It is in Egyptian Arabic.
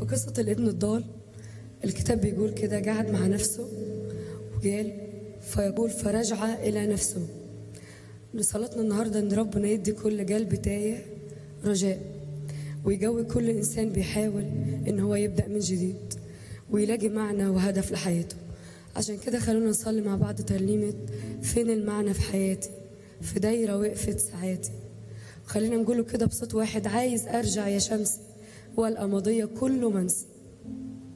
في قصة الابن الضال الكتاب بيقول كده قعد مع نفسه وقال فيقول فرجع إلى نفسه لصلاتنا النهاردة إن ربنا يدي كل قلب تايه رجاء ويجوي كل إنسان بيحاول إن هو يبدأ من جديد ويلاقي معنى وهدف لحياته عشان كده خلونا نصلي مع بعض ترنيمة فين المعنى في حياتي في دايرة وقفت ساعاتي خلينا نقوله كده بصوت واحد عايز أرجع يا شمسي والقى ماضية كله منسي